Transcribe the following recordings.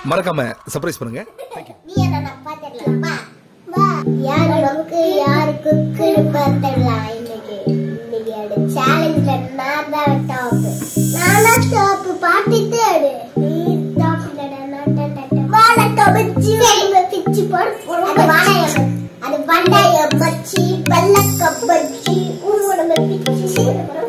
மறக்காம சர்ப்ரைஸ் பண்ணுங்க தேங்க்யூ நீ என்ன நான் பாத்துடலாம் வா வா யார் நமக்கு யாரு குக்குன்னு பாத்துடலாம் இன்னைக்கு இன்னைக்கு அடு சேலஞ்ச்ல நான் தான் டாப் நானா டாப் பாட்டுட்டு அடு நீ டாப் இல்லடா நான் தான் டாப் வாழ டாப் ஜீவன பிச்சி போடு அது வாழைய அது வண்டாய பச்சி வெள்ளக்க பச்சி ஊரோட பிச்சி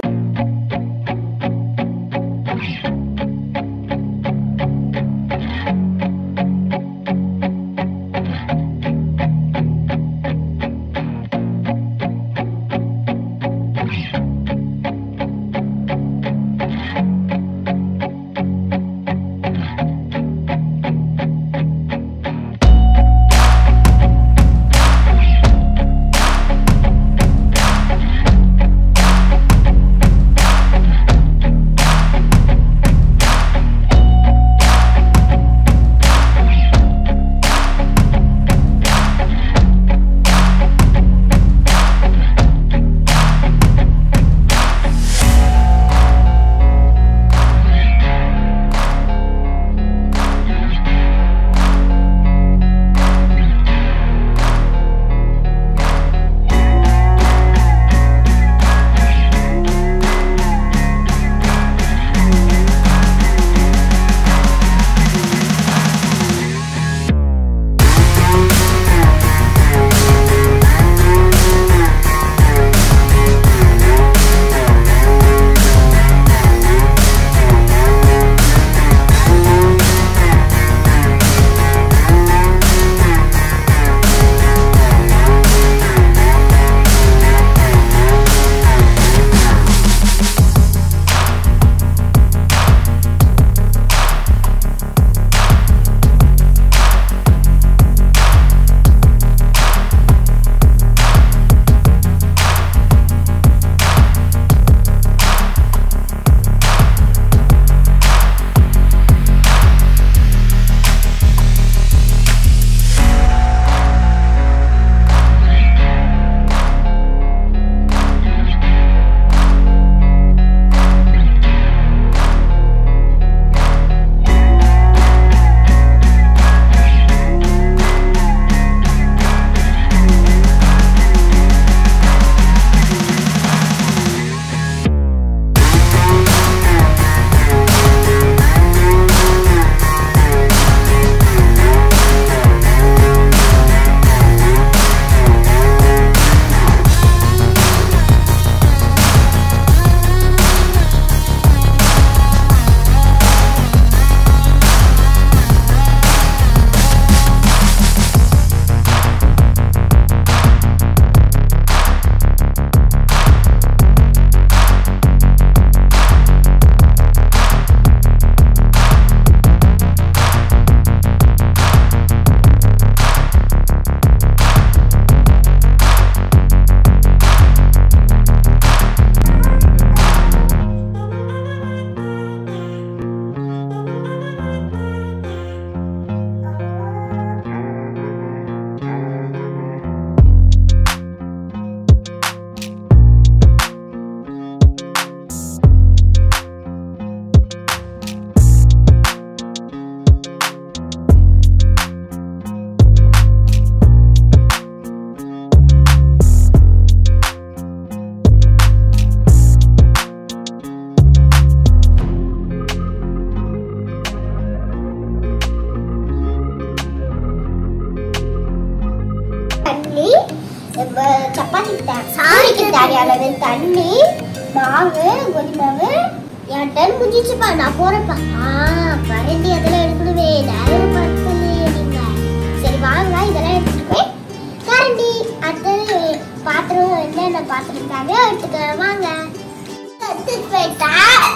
தண்ணி நம்ம சப்பாத்திக்கு தே- சாரிக்கு தேவையான அளவு தண்ணி மாவு கோதுமாவு என் டன் முடிஞ்சிச்சுப்பா நான் போறேன்ப்பா ஆ பரண்டி அதெல்லாம் எடுக்கணுமே நேரம் பத்தலையே நீங்க சரி வாங்க இதெல்லாம் எடுத்துட்டு போய் கரண்டி அடுத்தது பாத்திரம் என்னென்ன பாத்திரம் தேவையோ எடுத்துக்க வாங்க எடுத்துட்டு போயிட்டா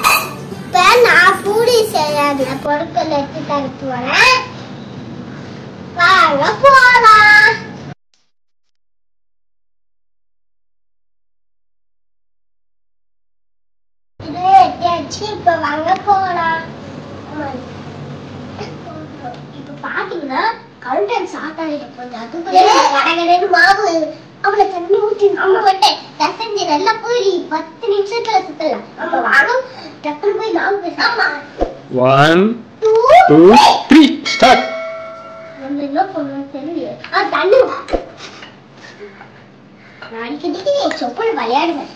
இப்ப நான் பூரி செய்யாத பொருட்கள் எடுத்து தரத்து வரேன் வாங்க போலாம் இது எட்டியாச்சு இப்ப வாங்க போலாம் ஆமா. இப்ப பாத்தீங்கன்னா கவுண்டன் ஸ்டார்ட் ஆகிட்டு போகுது அதுக்குள்ள கடகடன்னு மாவு அவளை தண்ணி ஊற்றி நம்ம வந்து தசஞ்சு நல்லா பூரி பத்து நிமிஷத்துல சுத்தலாம் அப்ப வாங்க டக்குனு போய் மாவு பேசாம one two two three start நம்ம என்ன பண்ணணும் தெரியல ஆ தண்ணி வா. நான் அடிக்கடிக்கு சொப்பல் விளையாடுவேன்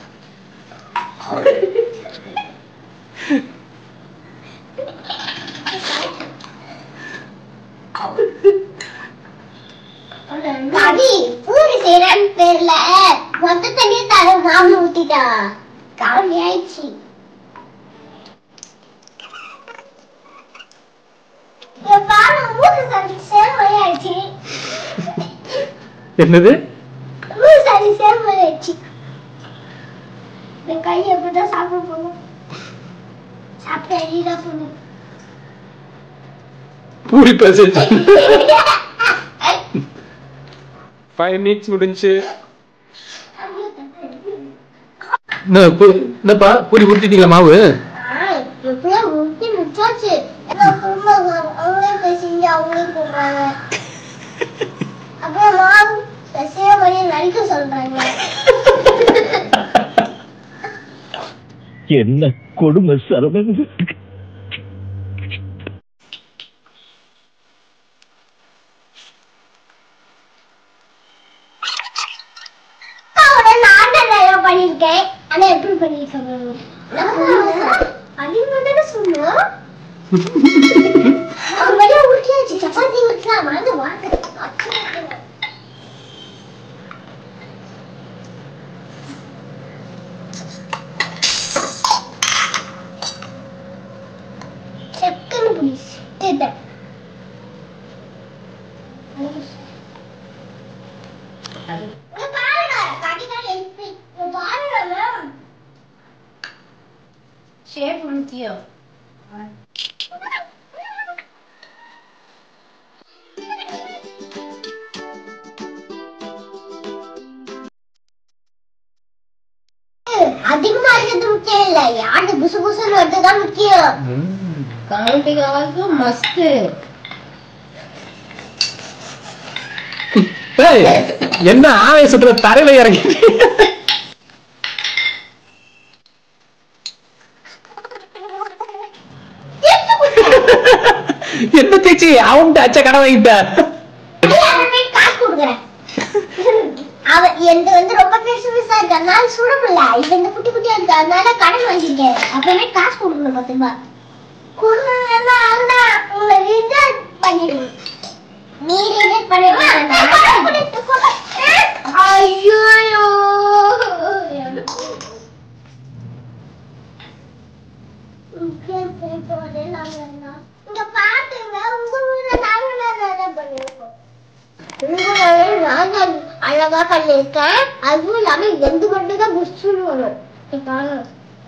கவி பூரி செய்யறான்னு பேர்ல மொத்த தண்ணியை தர மாவு ஊத்திட்டா காமி ஆயிடுச்சு இங்க பாரு மூணு சரி சேவலை ஆயிடுச்சு என்னது மூணு சரி சேவலை ஆயிடுச்சு என் கையை எப்படிதான் சாப்பிட போகும் சாப்பிட்டு அடிதான் போகணும் பூரி பேசஞ்சு ஃபைவ் மினிட்ஸ் முடிஞ்சு என்ன பூ- என்னப்பா பூரி உருட்டிட்டீங்களா மாவு எப்படியோ முட்டி முடிச்சாச்சு நான் குடும்பம் அவங்களே பேசிங்க அவங்களே கூப்பிடுறாங்க அப்புறம் மாவு சேவலையை நடிக்க சொல்றாங்க என்ன கொடுமை சரவணன் அவனை நான் தான் நல்லா பண்ணியிருக்கேன் ஆனா எப்படி பண்ணியிருக்கேன் அதிகமா தானே சொன்னோம் அவன் வழியா உருட்டியாச்சு சப்பாத்தி உருட்டலாம் மறந்து வாங்க செக்கன்னு புலிஸ் கேட்டேன் இங்க பாருங்க கடிகாரம் எப்படி இங்க பாருங்க மேம் ஷேப் முக்கியம் அதிகமா இருக்கிறது முக்கியம் இல்ல யாரு புசு புசுன்னு வர்றதுதான் முக்கியம் கவுண்டிங் ஆல்சோ மஸ்ட் ஏய், என்ன ஆவேசத்துல தரையில இறங்கி என்ன தேச்சி அவன்கிட்ட அச்ச கடை வாங்கிட்ட எல்லாருமே காசு கொடுக்குறேன் அவ எந்த வந்து ரொம்ப பெருசு பெருசா இருக்கறதுனால சுட முடியல இது இந்த குட்டி குட்டியா இருக்கு அதனால கடன் வாங்கிருக்கேன் அப்புறமே காசு கொடுக்கணும் பத்து ரூபாய் கொடுக்கணும்னா அவ்வளவுதான் உங்களை ரிஜெக்ட் பண்ணிடுவேன் நீ ரிஜெக்ட் பண்ணிடுவேன் ஐயோ இங்க பாத்துங்க உங்க ஊர்ல நாங்க என்ன பண்ணிருக்கோம் உங்களால நான் தான் அழகா பண்ணிருக்கேன் அதுவும் இல்லாம எந்த மட்டும் தான் புஷ்ஷுன்னு வரும் இங்க பாருங்க.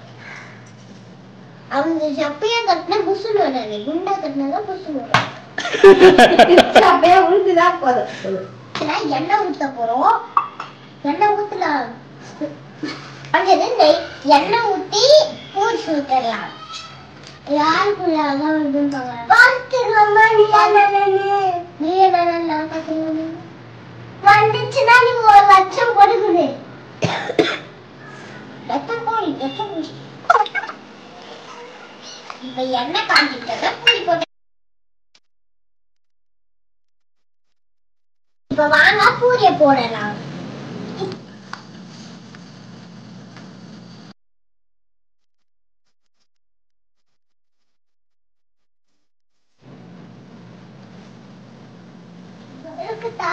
அவங்க சப்பையா கட்டினா புஷ்ஷுன்னு வராது குண்டா கட்டினா தான் புஷ்ஷுன்னு வரும் அப்படியே உழுந்துதான் போதும் இதுல எண்ணெய் ஊத்த போறோம் எண்ணெய் ஊத்தலாம் அடுத்தது நெய் எண்ணெய் ஊத்தி பூரி ஊத்தலாம் யாருக்குள்ள அதான் வருதுன்னு பாக்கலாம் பார்த்துக்கோமா நீ என்ன வந்துச்சுன்னா நீங்க ஒரு லட்சம் கொடுக்குது லட்சம் கோடி லட்சம் கோடி இப்ப எண்ணெய் காஞ்சிட்டத பூரி போட்டு இப்ப வாங்க பூரிய போடலாம் இருக்குதா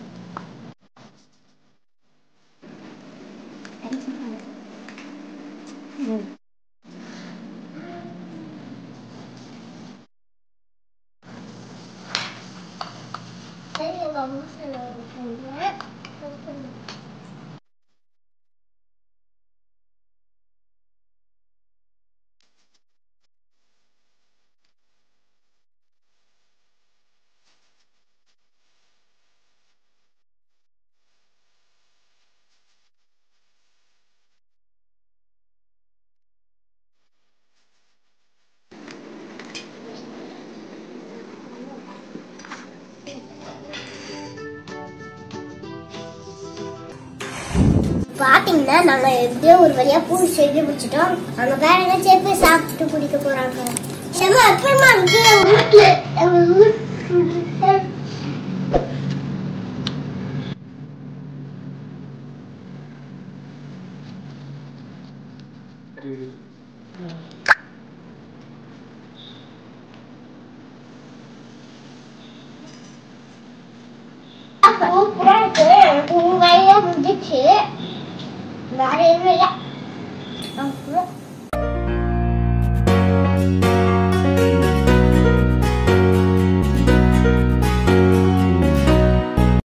சரி எங்க அம்மா சொல்லுவாங்க பாத்தீங்கன்னா நாங்க எப்படியோ ஒரு வழியா பூரி செஞ்சு முடிச்சிட்டோம் அங்க வேற ஏதாச்சும் போய் சாப்பிட்டு குடிக்க போறாங்க செம்ம அப்புறமா இருக்கு வீட்டுல சூப்பரா இருக்கு எனக்கு உங்க கையில முடிஞ்சிச்சு வேற எதுவும் இல்லை அப்புறம்